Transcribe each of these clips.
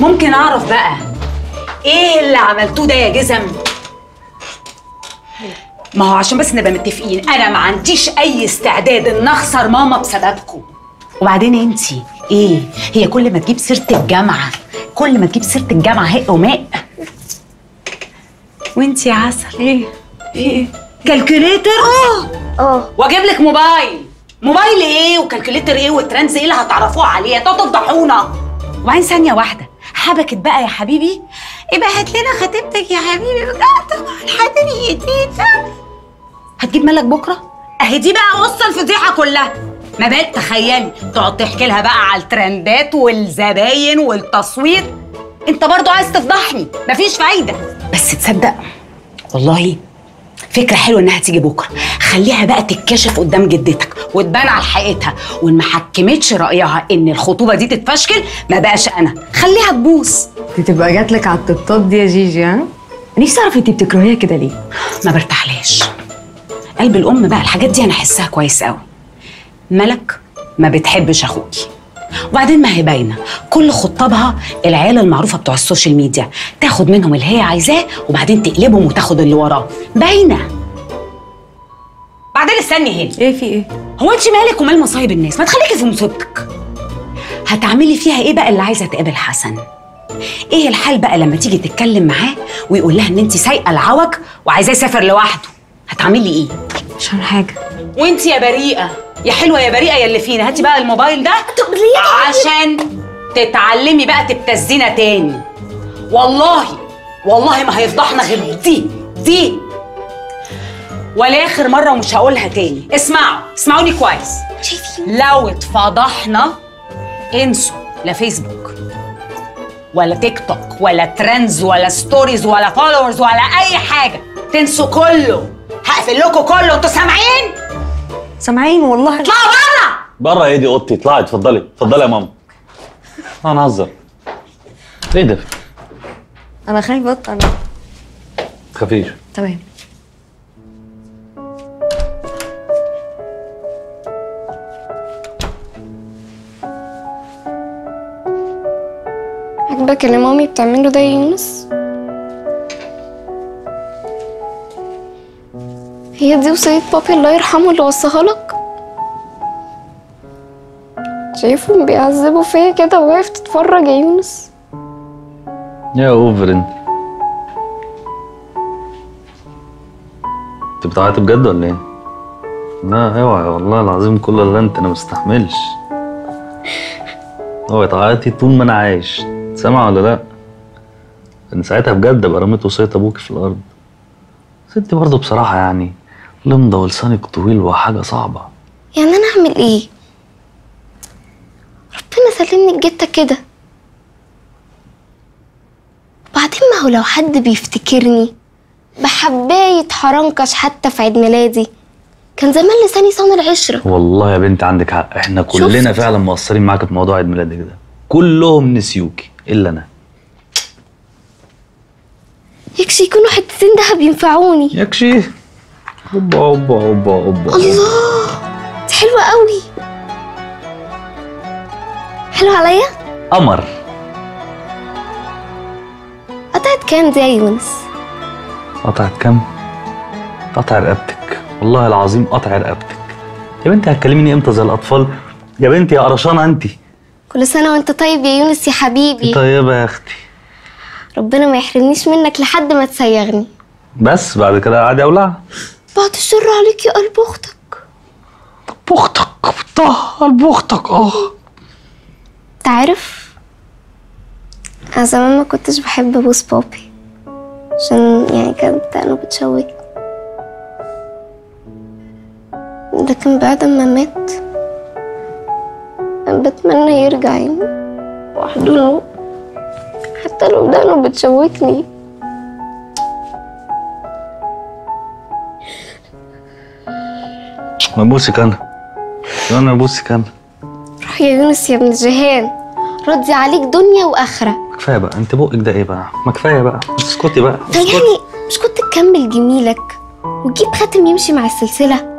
ممكن اعرف بقى ايه اللي عملتوه ده يا جزم ما هو عشان بس نبقى متفقين انا ما عنديش اي استعداد ان اخسر ماما بسببكم وبعدين انتي ايه هي كل ما تجيب سيره الجامعه كل ما تجيب سيره الجامعه هق وماء وانتي يا عسل ايه ايه كالكوليتر اه اه واجيب لك موبايل موبايل ايه وكالكوليتر ايه والترندز ايه اللي هتعرفوه عليه هتقعدوا تفضحونا وبعدين ثانيه واحده حبكت بقى يا حبيبي يبقى هات لنا خطيبتك يا حبيبي بجد طبعا حاضر يا تيتا هتجيب مالك بكره اهي دي بقى قصه الفضيحه كلها ما بقى تخيلي تقعد تحكي لها بقى على الترندات والزباين والتصوير انت برضو عايز تفضحني مفيش فايده بس تصدق والله فكرة حلوة إنها تيجي بكرة، خليها بقى تتكشف قدام جدتك وتبان على حقيقتها وإن ما حكمتش رأيها إن الخطوبة دي تتفشكل ما بقاش أنا، خليها تبوس. دي تبقى جات لك على الطبطات دي يا جيجي ها نفسي اعرف انت بتكرهيها كده ليه ما برتاحلهاش. قلب الأم بقى الحاجات دي أنا أحسها كويس قوي. ملك ما بتحبش أخوكي. وبعدين ما هي باينة كل خطابها العيال المعروفة بتوع السوشيال ميديا تاخد منهم اللي هي عايزاه وبعدين تقلبهم وتاخد اللي وراه باينة بعدين استني هنا ايه في ايه هو انت مالك ومال مصايب الناس ما تخليكي في مصيبتك هتعملي فيها ايه بقى اللي عايزه تقابل حسن ايه الحال بقى لما تيجي تتكلم معاه ويقول لها ان انت سايقه العوج وعايزاه يسافر لوحده هتعملي ايه مش عارفه حاجه وانت يا بريئه يا حلوه يا بريئه يا اللي فينا هاتي بقى الموبايل ده طب ليه عشان تتعلمي بقى تبتزينا تاني والله والله ما هيفضحنا غير دي دي ولاخر مره ومش هقولها تاني اسمعوا اسمعوني كويس شايفين لو اتفضحنا انسوا لا فيسبوك ولا تيك توك ولا ترندز ولا ستوريز ولا فولورز ولا اي حاجه تنسوا كله هقفل لكم كله انتوا سامعين سامعين والله اطلعوا بره بره ايه دي اوضتي اطلعي اتفضلي اتفضلي يا ماما انا هزر ايه ده انا خايفه انا تخافيش تمام عجبك اللي مامي بتعمله ده يا يونس هي دي وصية بابي الله يرحمه اللي وصاها لك شايفهم بيعذبوا فيا كده وواقف تتفرج يا يونس يا اوفر انت انت بتعيطي بجد ولا ايه؟ لا اوعي والله العظيم كل اللي انت انا مستحملش اوعي تعيطي طول ما انا عايش سامع ولا لا؟ ان ساعتها بجد ابقى رميت وصية ابوك في الارض ست برضه بصراحة يعني لمضة ولسانك طويل وحاجة صعبة يعني انا اعمل ايه ربنا سلمني الجتة كده بعدين ما هو لو حد بيفتكرني بحباية حرنكش حتى في عيد ميلادي كان زمان لساني صان العشرة والله يا بنتي عندك حق احنا كلنا شفت؟ فعلا مقصرين معاك في موضوع عيد ميلادك ده كلهم نسيوكي الا انا يكشي يكونوا حتتين دهب ينفعوني يكشي اوبا اوبا اوبا اوبا الله دي حلوة قوي حلو عليا قمر قطعت كام دي يا يونس قطعت كام؟ قطع رقبتك والله العظيم قطع رقبتك يا بنتي هتكلميني امتى زي الاطفال يا بنتي يا قرشانه انت كل سنة وانت طيب يا يونس يا حبيبي طيبه يا اختي ربنا ما يحرمنيش منك لحد ما تسيغني بس بعد كده قاعد اولع بعد الشر عليك يا قلب اختك بختك طه بختك اه انت عارف انا زمان ما كنتش بحب ابوس بابي عشان يعني كانت انا بتشوك لكن بعد ما مات أنا بتمنى يرجع يعني واحضنه حتى لو دقنه بتشوكني ما ابوسك انا انا ابوسك انا روح يا يونس يا ابن الجهان ردي عليك دنيا واخره كفايه بقى انت بقك ده ايه بقى ما كفايه بقى اسكتي بقى طب اسكتي يعني مش كنت تكمل جميلك وتجيب خاتم يمشي مع السلسله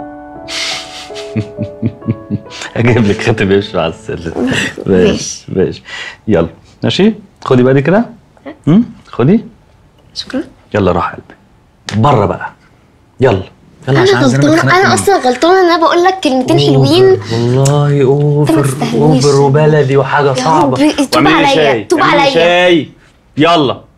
اجيب لك خاتم يمشي على السلم ماشي ماشي يلا ماشي خدي بقى دي كده هم؟ خدي شكرا يلا روح يا قلبي بره بقى يلا يلا انا عشان عايز أنام غلطانه اتخنقت انا منك. اصلا غلطانه ان انا بقول لك كلمتين حلوين والله اوفر تستاهلنيش. اوفر وبلدي وحاجه صعبه ربي، توب واعملي لي عليا، شاي، توب اعملي لي عليا. شاي يلا